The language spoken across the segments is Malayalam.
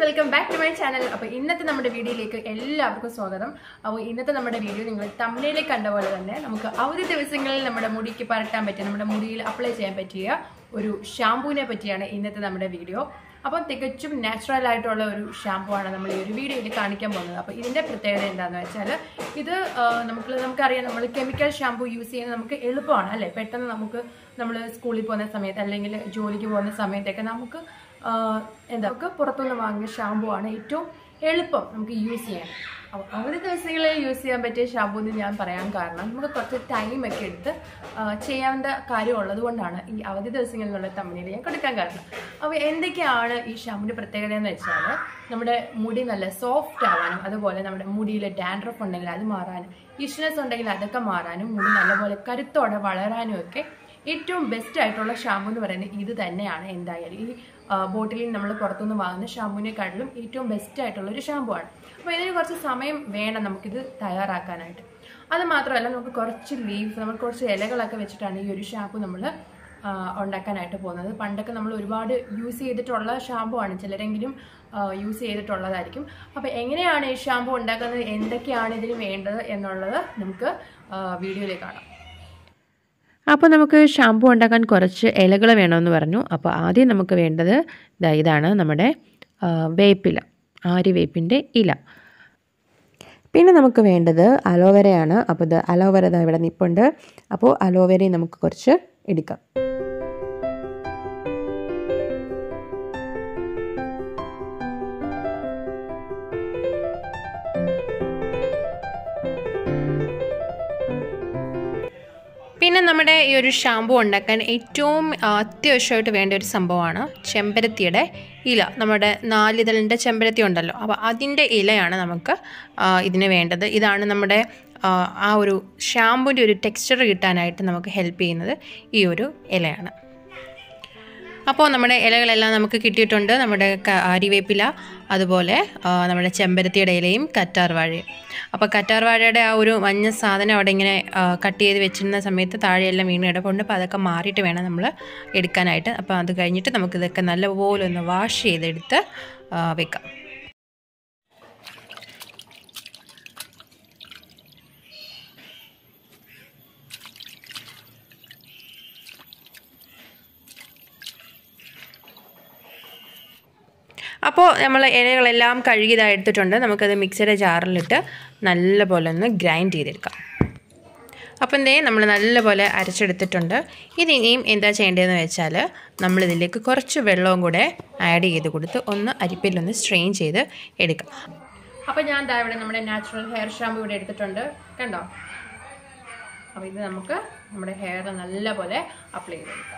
welcome back to my channel അപ്പോൾ ഇന്നത്തെ നമ്മുടെ വീഡിയോയിലേക്ക് എല്ലാവർക്കും സ്വാഗതം അപ്പോൾ ഇന്നത്തെ നമ്മുടെ വീഡിയോ നിങ്ങൾ തമിഴിലേക്ക് കണ്ട പോലെ തന്നെ നമുക്ക് അവധി ദിവസങ്ങളിൽ നമ്മുടെ മുടിക്ക് പരട്ടാൻ പറ്റിയ നമ്മുടെ മുടിയിൽ അപ്ലൈ ചെയ്യാൻ പറ്റിയ ഒരു ഷാമ്പൂവിനെ പറ്റിയാണ് ഇന്നത്തെ നമ്മുടെ വീഡിയോ അപ്പം തികച്ചും നാച്ചുറൽ ആയിട്ടുള്ള ഒരു ഷാമ്പു ആണ് നമ്മൾ ഈ ഒരു വീഡിയോയിൽ കാണിക്കാൻ പോകുന്നത് അപ്പോൾ ഇതിൻ്റെ പ്രത്യേകത എന്താണെന്ന് വെച്ചാൽ ഇത് ആ, നമുക്ക് നമുക്കറിയാം നമ്മൾ കെമിക്കൽ ഷാമ്പു യൂസ് ചെയ്യുന്നത് നമുക്ക് എളുപ്പമാണ് അല്ലേ പെട്ടെന്ന് നമുക്ക് നമ്മൾ സ്കൂളിൽ പോകുന്ന സമയത്ത് അല്ലെങ്കിൽ ജോലിക്ക് പോകുന്ന സമയത്തൊക്കെ നമുക്ക് ആ, എന്താ നമുക്ക് പുറത്തുനിന്ന് വാങ്ങിയ ഷാമ്പു ആണ് ഏറ്റവും എളുപ്പം നമുക്ക് യൂസ് ചെയ്യാൻ അപ്പോൾ അവധി ദിവസങ്ങളിൽ യൂസ് ചെയ്യാൻ പറ്റിയ ഷാമ്പു എന്ന് ഞാൻ പറയാൻ കാരണം നമുക്ക് കുറച്ച് ടൈമൊക്കെ എടുത്ത് ആ, ചെയ്യാവുന്ന കാര്യം ഉള്ളത് കൊണ്ടാണ് ഈ അവധി ദിവസങ്ങളിലുള്ള തമ്മിൽ ഞാൻ കൊടുക്കാൻ കാരണം അപ്പോൾ എന്തൊക്കെയാണ് ഈ ഷാമ്പുവിൻ്റെ പ്രത്യേകത എന്ന് വെച്ചാൽ നമ്മുടെ മുടി നല്ല സോഫ്റ്റ് ആവാനും അതുപോലെ നമ്മുടെ മുടിയിൽ ഡാൻഡ്രഫ് ഉണ്ടെങ്കിൽ അത് മാറാനും ഇഷ്നസ് ഉണ്ടെങ്കിൽ അതൊക്കെ മാറാനും മുടി നല്ലപോലെ കരുത്തോടെ വളരാനും ഒക്കെ ഏറ്റവും ബെസ്റ്റ് ആയിട്ടുള്ള ഷാമ്പു എന്ന് പറയുന്നത് ഇത് തന്നെയാണ് എന്തായാലും ഈ ബോട്ടിലിൽ നമ്മൾ പുറത്തുനിന്ന് വാങ്ങുന്ന ഷാമ്പുവിനെക്കാട്ടിലും ഏറ്റവും ബെസ്റ്റ് ആയിട്ടുള്ള ഒരു ഷാമ്പു ആണ് അപ്പോൾ ഇതിന് കുറച്ച് സമയം വേണം നമുക്കിത് തയ്യാറാക്കാനായിട്ട് അത് മാത്രമല്ല നമുക്ക് കുറച്ച് ലീവ്സ് നമ്മൾ കുറച്ച് ഇലകളൊക്കെ വെച്ചിട്ടാണ് ഈ ഒരു ഷാമ്പു നമ്മൾ ഉണ്ടാക്കാനായിട്ട് പോകുന്നത് പണ്ടൊക്കെ നമ്മൾ ഒരുപാട് യൂസ് ചെയ്തിട്ടുള്ള ഷാമ്പു ആണ് ചിലരെങ്കിലും യൂസ് ചെയ്തിട്ടുള്ളതായിരിക്കും അപ്പോൾ എങ്ങനെയാണ് ഈ ഷാമ്പു ഉണ്ടാക്കുന്നത് എന്തൊക്കെയാണ് ഇതിന് വേണ്ടത് എന്നുള്ളത് നമുക്ക് വീഡിയോയിലേക്ക് കാണാം അപ്പോൾ നമുക്ക് ഷാമ്പു ഉണ്ടാക്കാൻ കുറച്ച് ഇലകൾ വേണമെന്ന് പറഞ്ഞു അപ്പോൾ ആദ്യം നമുക്ക് വേണ്ടത് ദാ ഇതാണ് നമ്മുടെ ആ, വേപ്പില ആര്യവേപ്പിൻ്റെ ഇല പിന്നെ നമുക്ക് വേണ്ടത് അലോവേരയാണ് അപ്പോൾ ഇത് അലോവേര ദാ ഇവിടെ നിൽപ്പുണ്ട് അപ്പോൾ അലോവേരയും നമുക്ക് കുറച്ച് എടുക്കാം പിന്നെ നമ്മുടെ ഈ ഒരു ഷാമ്പു ഉണ്ടാക്കാൻ ഏറ്റവും ആ, അത്യാവശ്യമായിട്ട് വേണ്ട ഒരു സംഭവമാണ് ചെമ്പരത്തിയുടെ ഇല നമ്മുടെ നാലിതളിൻ്റെ ചെമ്പരത്തി ഉണ്ടല്ലോ അപ്പോൾ അതിൻ്റെ ഇലയാണ് നമുക്ക് ആ, ഇതിന് വേണ്ടത് ഇതാണ് നമ്മുടെ ആ, ആ ഒരു ഷാമ്പുവിൻ്റെ ഒരു ടെക്സ്ചർ കിട്ടാനായിട്ട് നമുക്ക് ഹെൽപ്പ് ചെയ്യുന്നത് ഈ ഒരു ഇലയാണ് അപ്പോൾ നമ്മുടെ ഇലകളെല്ലാം നമുക്ക് കിട്ടിയിട്ടുണ്ട് നമ്മുടെ ക- ആര്യവേപ്പില അതുപോലെ ആ, നമ്മുടെ ചെമ്പരത്തിയുടെ ഇലയും കറ്റാർ വാഴയും അപ്പോൾ കറ്റാർ വാഴയുടെ ആ ഒരു മഞ്ഞ സാധനം അവിടെ ഇങ്ങനെ ആ, കട്ട് ചെയ്ത് വെച്ചിരുന്ന സമയത്ത് താഴെയെല്ലാം വീണ് കിടപ്പുണ്ട് അപ്പോൾ അതൊക്കെ മാറിയിട്ട് വേണം നമ്മൾ എടുക്കാനായിട്ട് അപ്പോൾ അത് കഴിഞ്ഞിട്ട് നമുക്കിതൊക്കെ നല്ലപോലെ ഒന്ന് വാഷ് ചെയ്തെടുത്ത് ആ, വെക്കാം അപ്പോൾ നമ്മൾ ഇലകളെല്ലാം കഴുകിയതായി എടുത്തിട്ടുണ്ട് നമുക്കത് മിക്സിയുടെ ജാറിലിട്ട് നല്ലപോലെ ഒന്ന് ഗ്രൈൻഡ് ചെയ്തെടുക്കാം അപ്പം എന്തേ നമ്മൾ നല്ലപോലെ അരച്ചെടുത്തിട്ടുണ്ട് ഇത് ഇനിയും എന്താ ചെയ്യേണ്ടതെന്ന് വെച്ചാൽ നമ്മളിതിലേക്ക് കുറച്ച് വെള്ളവും കൂടെ ആഡ് ചെയ്ത് കൊടുത്ത് ഒന്ന് അരിപ്പിലൊന്ന് സ്ട്രെയിൻ ചെയ്ത് എടുക്കാം അപ്പോൾ ഞാൻ ദാ ഇവിടെ നമ്മുടെ നാച്ചുറൽ ഹെയർ ഷാമ്പു ഇവിടെ എടുത്തിട്ടുണ്ട് കണ്ടോ അപ്പോൾ ഇത് നമുക്ക് നമ്മുടെ ഹെയർ നല്ലപോലെ അപ്ലൈ ചെയ്തെടുക്കാം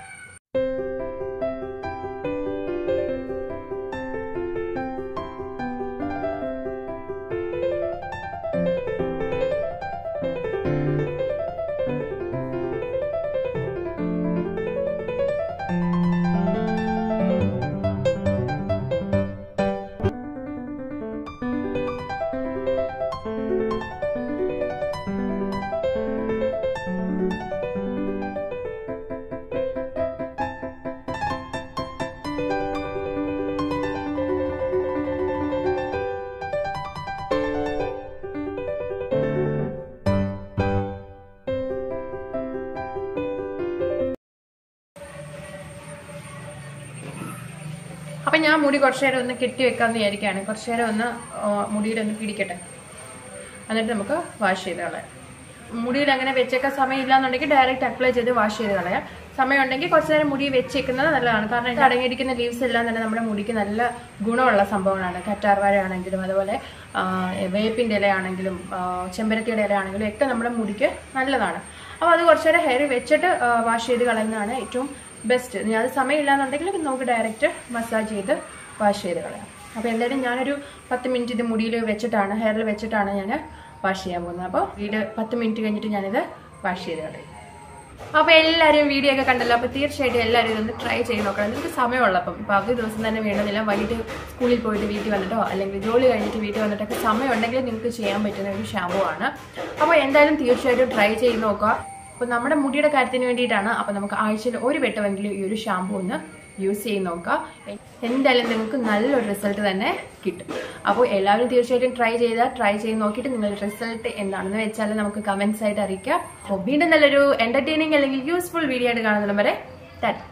അപ്പം ഞാൻ മുടി കുറച്ച് നേരം ഒന്ന് കെട്ടി വെക്കാമെന്ന് വിചാരിക്കുകയാണ് കുറച്ച് നേരം ഒന്ന് ആ, മുടിയിലൊന്ന് പിടിക്കട്ടെ എന്നിട്ട് നമുക്ക് വാഷ് ചെയ്ത് കളയാം മുടിയിൽ അങ്ങനെ വെച്ചേക്കാൻ സമയമില്ല എന്നുണ്ടെങ്കിൽ ഡയറക്റ്റ് അപ്ലൈ ചെയ്ത് വാഷ് ചെയ്ത് കളയാം സമയമുണ്ടെങ്കിൽ കുറച്ച് നേരം മുടി വെച്ചേക്കുന്നത് നല്ലതാണ് കാരണം ഇത് അടങ്ങിയിരിക്കുന്ന ലീവ്സ് എല്ലാം തന്നെ നമ്മുടെ മുടിക്ക് നല്ല ഗുണമുള്ള സംഭവങ്ങളാണ് കറ്റാർവാഴ ആണെങ്കിലും അതുപോലെ ആ, വേപ്പിൻ്റെ ഇലയാണെങ്കിലും ആ, ചെമ്പരത്തിയുടെ ഇലയാണെങ്കിലും ഒക്കെ നമ്മുടെ മുടിക്ക് നല്ലതാണ് അപ്പോൾ അത് കുറച്ച് നേരം ഹെയർ വെച്ചിട്ട് വാഷ് ചെയ്ത് കളയുന്നതാണ് ഏറ്റവും ബെസ്റ്റ് ഇനി അത് സമയമില്ലാന്നുണ്ടെങ്കിൽ നമുക്ക് ഡയറക്റ്റ് മസാജ് ചെയ്ത് വാഷ് ചെയ്ത് കളയാം അപ്പോൾ എന്തായാലും ഞാനൊരു പത്ത് മിനിറ്റ് ഇത് മുടിയിൽ വെച്ചിട്ടാണ് ഹെയറിൽ വെച്ചിട്ടാണ് ഞാൻ വാഷ് ചെയ്യാൻ പോകുന്നത് അപ്പോൾ വീട് പത്ത് മിനിറ്റ് കഴിഞ്ഞിട്ട് ഞാനിത് വാഷ് ചെയ്ത് കളയും അപ്പോൾ എല്ലാവരും വീഡിയോ ഒക്കെ കണ്ടല്ലോ അപ്പോൾ തീർച്ചയായിട്ടും എല്ലാവരും ഇതൊന്ന് ട്രൈ ചെയ്ത് നോക്കണം നിങ്ങൾക്ക് സമയമുള്ളപ്പം ഇപ്പോൾ അവധി ദിവസം തന്നെ വേണ്ടതില്ല വൈകിട്ട് സ്കൂളിൽ പോയിട്ട് വീട്ടിൽ വന്നിട്ടോ അല്ലെങ്കിൽ ജോലി കഴിഞ്ഞിട്ട് വീട്ടിൽ വന്നിട്ടൊക്കെ സമയമുണ്ടെങ്കിൽ നിങ്ങൾക്ക് ചെയ്യാൻ പറ്റുന്ന ഒരു ഷാമ്പു ആണ് അപ്പോൾ എന്തായാലും തീർച്ചയായിട്ടും ട്രൈ ചെയ്ത് നോക്കുക അപ്പോൾ നമ്മുടെ മുടിയുടെ കാര്യത്തിന് വേണ്ടിയിട്ടാണ് അപ്പോൾ നമുക്ക് ആഴ്ചയിൽ ഒരു വെട്ടമെങ്കിലും ഈ ഒരു ഷാമ്പു ഒന്ന് യൂസ് ചെയ്ത് നോക്കുക എന്തായാലും നിങ്ങൾക്ക് നല്ലൊരു റിസൾട്ട് തന്നെ കിട്ടും അപ്പോൾ എല്ലാവരും തീർച്ചയായിട്ടും ട്രൈ ചെയ്താൽ ട്രൈ ചെയ്ത് നോക്കിയിട്ട് നിങ്ങളുടെ റിസൾട്ട് എന്താണെന്ന് വെച്ചാൽ നമുക്ക് കമൻസ് ആയിട്ട് അറിയിക്കുക അപ്പോൾ വീണ്ടും നല്ലൊരു എന്റർടൈനിങ് അല്ലെങ്കിൽ യൂസ്ഫുൾ വീഡിയോ ആയിട്ട് കാണുന്നതിന് വരെ ടാറ്റ